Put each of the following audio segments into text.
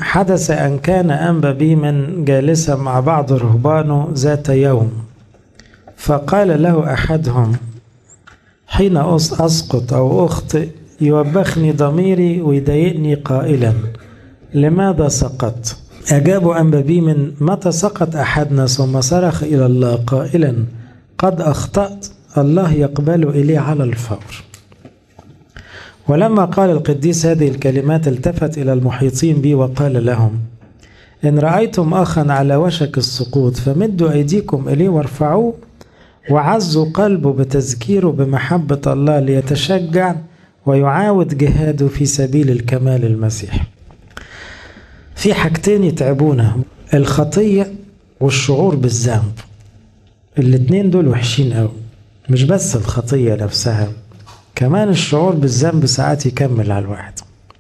حدث أن كان أنبا بيمن جالسا مع بعض رهبانه ذات يوم فقال له أحدهم حين أسقط أو أخطئ يوبخني ضميري ويضايقني قائلا لماذا سقطت أجاب أنبا بيمن متى سقط أحدنا ثم صرخ إلى الله قائلا قد أخطأت الله يقبل إليه على الفور ولما قال القديس هذه الكلمات التفت إلى المحيطين به وقال لهم إن رأيتم أخا على وشك السقوط فمدوا أيديكم إليه وارفعوه وعزوا قلبه بتذكيره بمحبة الله ليتشجع ويعاود جهاده في سبيل الكمال المسيح في حاجتين يتعبونا الخطية والشعور بالذنب الاتنين دول وحشين قوي مش بس الخطية نفسها كمان الشعور بالذنب ساعات يكمل على الواحد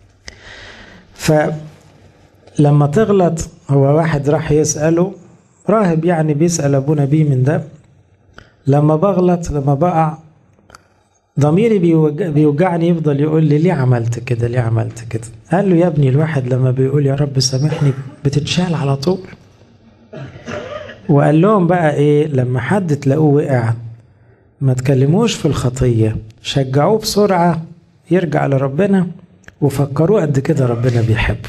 فلما تغلط هو واحد راح يسأله راهب يعني بيسأل أبونا بيه من ده لما بغلط لما بقع ضميري بيوجعني يفضل يقول لي ليه عملت كده ليه عملت كده قال له يا ابني الواحد لما بيقول يا رب سامحني بتتشال على طول وقال لهم بقى ايه لما حد تلاقوه وقع ما تكلموش في الخطية شجعوه بسرعة يرجع لربنا وفكروه قد كده ربنا بيحبه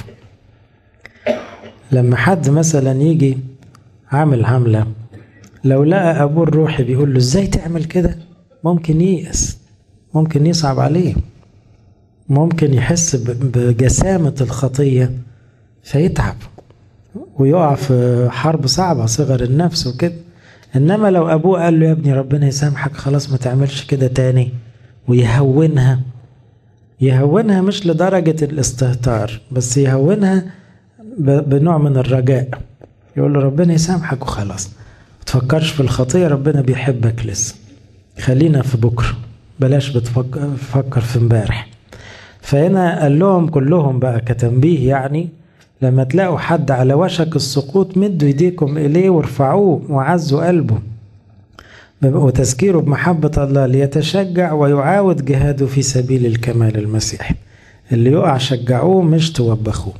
لما حد مثلا يجي عامل عملة لو لقى أبوه الروحي بيقول له ازاي تعمل كده ممكن ييأس ممكن يصعب عليه ممكن يحس بجسامة الخطية فيتعب ويقع في حرب صعبة صغر النفس وكده انما لو ابوه قال له يا ابني ربنا يسامحك خلاص ما تعملش كده تاني ويهونها يهونها مش لدرجة الاستهتار بس يهونها بنوع من الرجاء يقول له ربنا يسامحك وخلاص ما تفكرش في الخطية ربنا بيحبك لسه خلينا في بكرة بلاش بتفكر في امبارح فهنا قال لهم كلهم بقى كتنبيه يعني لما تلاقوا حد على وشك السقوط مدوا ايديكم اليه وارفعوه وعزوا قلبه وتذكيره بمحبة الله ليتشجع ويعاود جهاده في سبيل الكمال المسيحي اللي يقع شجعوه مش توبخوه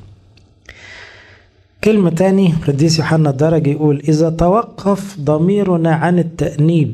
كلمة تاني قديس يوحنا الدرجي يقول إذا توقف ضميرنا عن التأنيب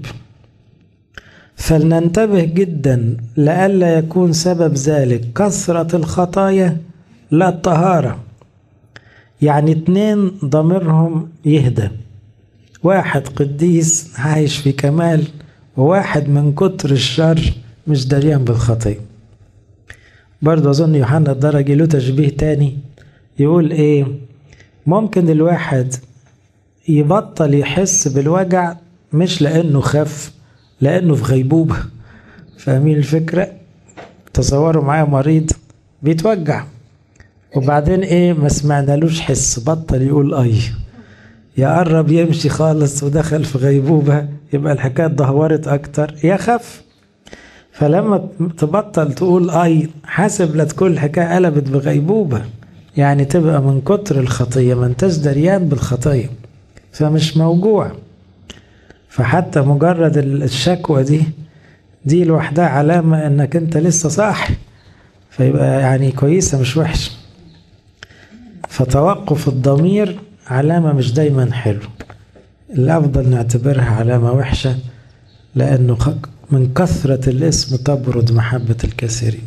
فلننتبه جدا لئلا يكون سبب ذلك كثرة الخطايا لا الطهارة يعني اتنين ضميرهم يهدى واحد قديس عايش في كمال وواحد من كتر الشر مش دريان بالخطية برضه أظن يوحنا الدرجي له تشبيه تاني يقول إيه ممكن الواحد يبطل يحس بالوجع مش لأنه خف لأنه في غيبوبة فاهمين الفكرة تصوروا معايا مريض بيتوجع وبعدين ايه ما سمعنالوش حس بطل يقول اي يقرب يمشي خالص ودخل في غيبوبة يبقى الحكاية دهورت اكتر يخف فلما تبطل تقول اي حاسب لا تكون الحكاية قلبت بغيبوبة يعني تبقى من كتر الخطية ما انتش دريان بالخطية فمش موجوع فحتى مجرد الشكوى دي دي لوحدها علامة انك انت لسه صاحي فيبقى يعني كويسة مش وحشة فتوقف الضمير علامة مش دايما حلو الأفضل نعتبرها علامة وحشة لأنه من كثرة الاسم تبرد محبة الكثيرين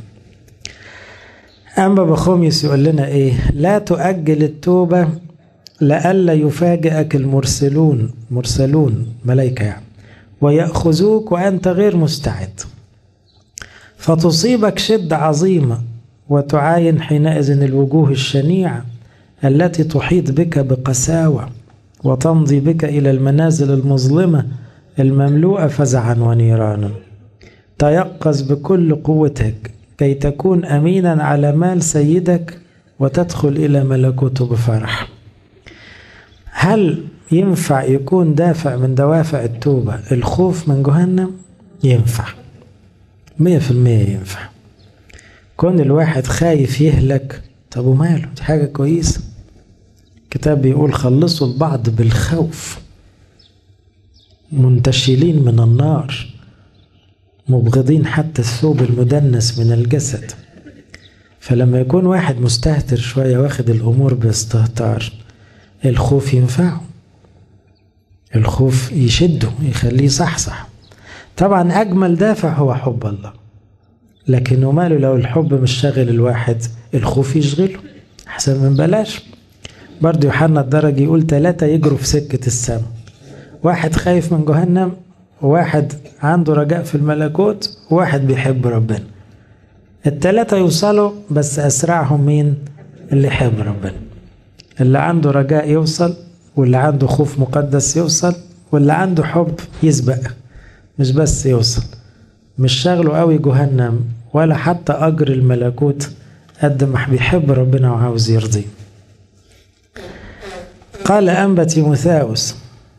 أما بخوميس يقول لنا إيه لا تؤجل التوبة لئلا يفاجئك المرسلون مرسلون ملائكة يعني ويأخذوك وأنت غير مستعد فتصيبك شدة عظيمة وتعاين حينئذ الوجوه الشنيعة التي تحيط بك بقساوة وتمضي بك إلى المنازل المظلمة المملوءة فزعا ونيرانا تيقظ بكل قوتك كي تكون أمينا على مال سيدك وتدخل إلى ملكوته بفرح هل ينفع يكون دافع من دوافع التوبة الخوف من جهنم ينفع مية في المية ينفع كون الواحد خايف يهلك طب وماله دي حاجة كويسة الكتاب بيقول خلصوا البعض بالخوف منتشلين من النار مبغضين حتى الثوب المدنس من الجسد فلما يكون واحد مستهتر شوية واخد الأمور باستهتار الخوف ينفعه الخوف يشده يخليه صحصح طبعا أجمل دافع هو حب الله لكنه ماله لو الحب مش شاغل الواحد الخوف يشغله أحسن من بلاش برضه يوحنا الدرجي يقول ثلاثة يجروا في سكة السماء واحد خايف من جهنم وواحد عنده رجاء في الملكوت وواحد بيحب ربنا التلاتة يوصلوا بس أسرعهم مين اللي يحب ربنا اللي عنده رجاء يوصل واللي عنده خوف مقدس يوصل واللي عنده حب يسبق مش بس يوصل مش شغله قوي جهنم ولا حتى أجر الملكوت قد ما بيحب ربنا وعاوز يرضيه قال أنبا تيموثاوس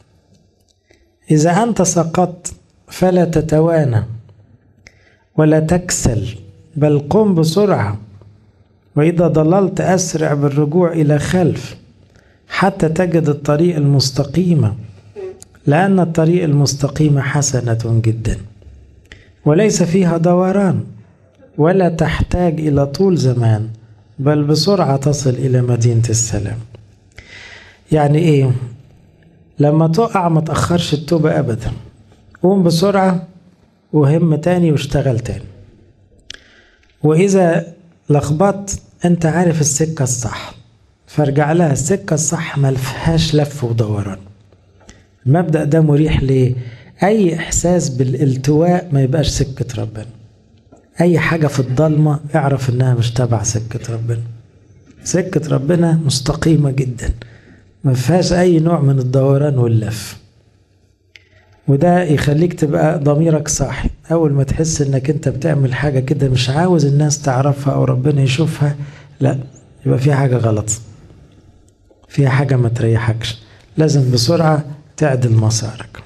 إذا أنت سقطت فلا تتوانى ولا تكسل بل قم بسرعة وإذا ضللت أسرع بالرجوع إلى خلف حتى تجد الطريق المستقيمة لأن الطريق المستقيمة حسنة جدا وليس فيها دوران ولا تحتاج إلى طول زمان بل بسرعة تصل إلى مدينة السلام يعني إيه لما تقع ما تأخرش التوبة أبدا قوم بسرعة وهم تاني واشتغل تاني وإذا لخبطت أنت عارف السكة الصح فارجع لها السكة الصح ما فيهاش لف ودوران المبدأ ده مريح ليه أي إحساس بالالتواء ما يبقاش سكة ربنا أي حاجة في الضلمة اعرف إنها مش تبع سكة ربنا سكة ربنا مستقيمة جدا ما فيهاش أي نوع من الدوران واللف وده يخليك تبقى ضميرك صاحي أول ما تحس إنك أنت بتعمل حاجة كده مش عاوز الناس تعرفها أو ربنا يشوفها لا يبقى في حاجة غلط فيها حاجة ما تريحكش لازم بسرعة تعدل مسارك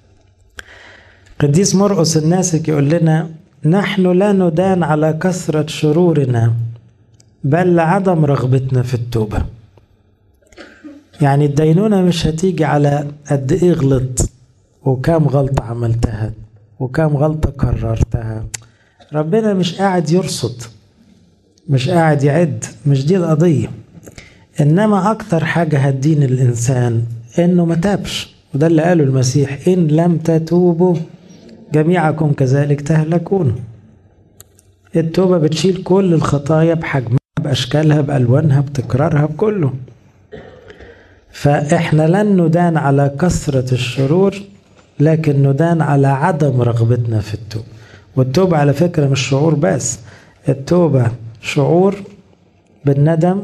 قديس مرقس الناسك يقول لنا نحن لا ندان على كثرة شرورنا بل لعدم رغبتنا في التوبة يعني الدينونة مش هتيجي على قد ايه غلطت وكام غلطة عملتها وكام غلطة كررتها ربنا مش قاعد يرصد مش قاعد يعد مش دي القضية إنما أكتر حاجة هتدين الإنسان إنه ما تابش وده اللي قاله المسيح إن لم تتوبوا جميعكم كذلك تهلكون التوبة بتشيل كل الخطايا بحجمها بأشكالها بألوانها بتكرارها بكله فإحنا لن ندان على كثرة الشرور لكن ندان على عدم رغبتنا في التوبة والتوبة على فكرة مش شعور بس التوبة شعور بالندم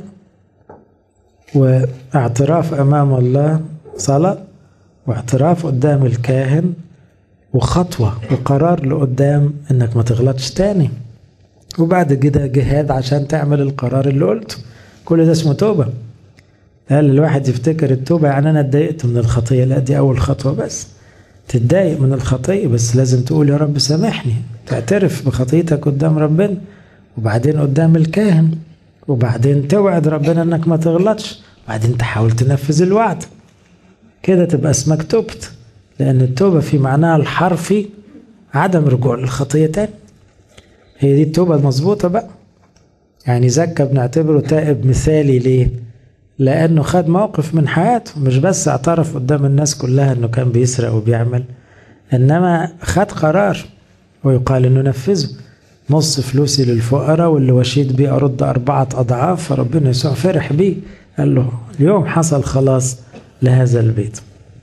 واعتراف أمام الله صلاة واعتراف قدام الكاهن وخطوة وقرار لقدام انك ما تغلطش تاني وبعد كده جهاد عشان تعمل القرار اللي قلته كل ده اسمه توبة قال الواحد يفتكر التوبة يعني انا اتضايقت من الخطية لا دي اول خطوة بس تتضايق من الخطية بس لازم تقول يا رب سامحني تعترف بخطيتك قدام ربنا وبعدين قدام الكاهن وبعدين توعد ربنا انك ما تغلطش وبعدين تحاول تنفذ الوعد كده تبقى اسمك تبت لأن التوبة في معناها الحرفي عدم رجوع للخطية تاني هي دي التوبة المظبوطة بقى يعني زكا بنعتبره تائب مثالي ليه؟ لأنه خد موقف من حياته مش بس اعترف قدام الناس كلها أنه كان بيسرق وبيعمل إنما خد قرار ويقال أنه نفذه نص فلوسي للفقراء واللي وشيت بيه أرد أربعة أضعاف فربنا يسوع فرح بيه قال له اليوم حصل خلاص لهذا البيت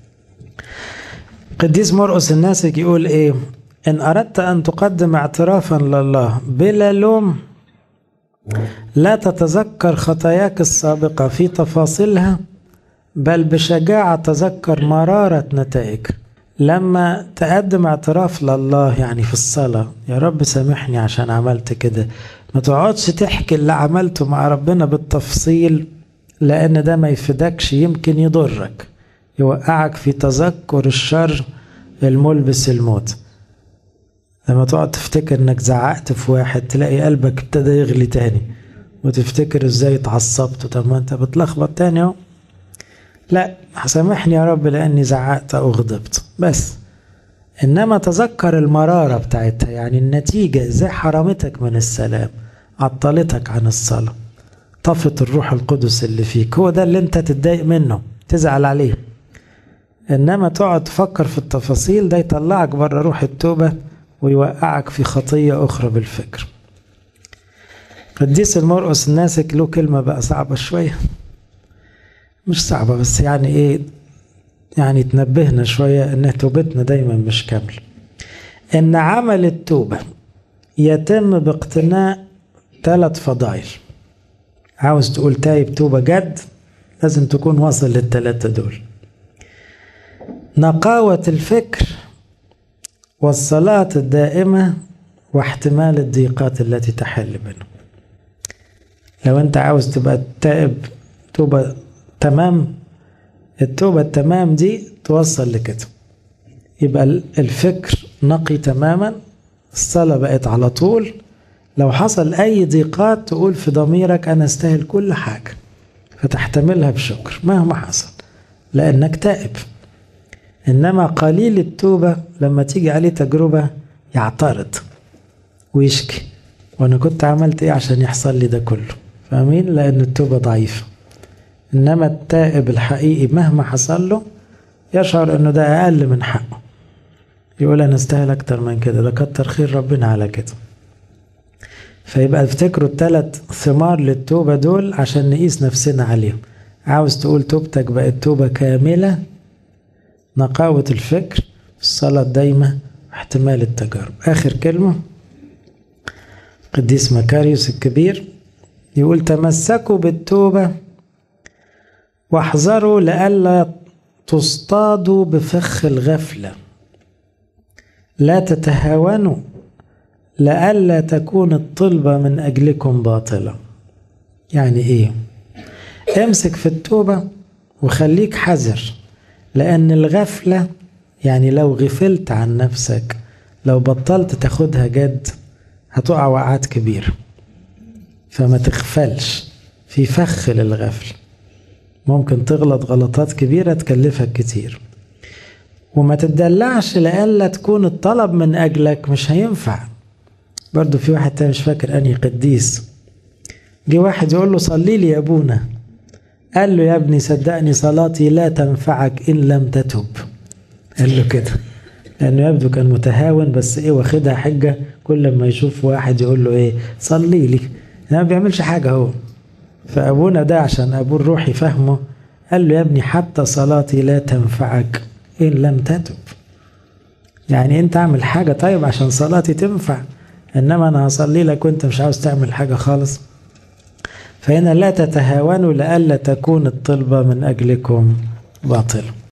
قديس مرقس الناسك يقول ايه ان اردت ان تقدم اعترافا لله بلا لوم لا تتذكر خطاياك السابقة في تفاصيلها بل بشجاعة تذكر مرارة نتائج لما تقدم اعتراف لله يعني في الصلاة يا رب سامحني عشان عملت كده ما تقعدش تحكي اللي عملته مع ربنا بالتفصيل لأن ده ما يفيدكش يمكن يضرك يوقعك في تذكر الشر الملبس الموت لما تقعد تفتكر انك زعقت في واحد تلاقي قلبك ابتدى يغلي تاني وتفتكر ازاي اتعصبت طب ما انت بتلخبط تاني اهو لا سامحني يا رب لاني زعقت او غضبت بس انما تذكر المراره بتاعتها يعني النتيجه ازاي حرمتك من السلام عطلتك عن الصلاة طفت الروح القدس اللي فيك هو ده اللي انت تتضايق منه تزعل عليه انما تقعد تفكر في التفاصيل ده يطلعك بره روح التوبة ويوقعك في خطية اخرى بالفكر قديس المرقس الناسك له كلمة بقى صعبة شوية مش صعبة بس يعني ايه يعني تنبهنا شوية ان توبتنا دايما مش كاملة ان عمل التوبة يتم باقتناء ثلاث فضائل عاوز تقول تايب توبة جد لازم تكون واصل للثلاثة دول نقاوة الفكر والصلاة الدائمة واحتمال الضيقات التي تحل بينهم لو انت عاوز تبقى تائب توبة تمام التوبة التمام دي توصل لكده يبقى الفكر نقي تماما الصلاة بقت على طول لو حصل أي ضيقات تقول في ضميرك أنا أستاهل كل حاجة فتحتملها بشكر مهما حصل لأنك تائب إنما قليل التوبة لما تيجي عليه تجربة يعترض ويشكي وأنا كنت عملت إيه عشان يحصل لي ده كله فاهمين لأن التوبة ضعيفة إنما التائب الحقيقي مهما حصل له يشعر إنه ده أقل من حقه يقول أنا أستاهل أكتر من كده ده كتر خير ربنا على كده فيبقى افتكروا الثلاث ثمار للتوبة دول عشان نقيس نفسنا عليهم عاوز تقول توبتك بقت توبة كاملة نقاوة الفكر الصلاة الدايمة احتمال التجارب آخر كلمة قديس مكاريوس الكبير يقول تمسكوا بالتوبة واحذروا لئلا تصطادوا بفخ الغفلة لا تتهاونوا لئلا تكون الطلبة من أجلكم باطلة يعني إيه امسك في التوبة وخليك حذر لأن الغفلة يعني لو غفلت عن نفسك لو بطلت تاخدها جد هتقع وقعات كبيرة فما تغفلش في فخ للغفل ممكن تغلط غلطات كبيرة تكلفك كتير وما تدلعش لألا تكون الطلب من أجلك مش هينفع برضو في واحد تاني مش فاكر أنهي قديس جه واحد يقول له صلي لي يا أبونا قال له يا ابني صدقني صلاتي لا تنفعك إن لم تتب قال له كده لأنه يبدو كان متهاون بس إيه واخدها حجة كل ما يشوف واحد يقول له إيه صلي لي ما بيعملش حاجة هو فأبونا ده عشان أبوه الروحي فهمه قال له يا ابني حتى صلاتي لا تنفعك إن لم تتب يعني أنت اعمل حاجة طيب عشان صلاتي تنفع إنما أنا هصلي لك وأنت مش عاوز تعمل حاجة خالص فهنا لا تتهاونوا لئلا تكون الطلبة من أجلكم باطلة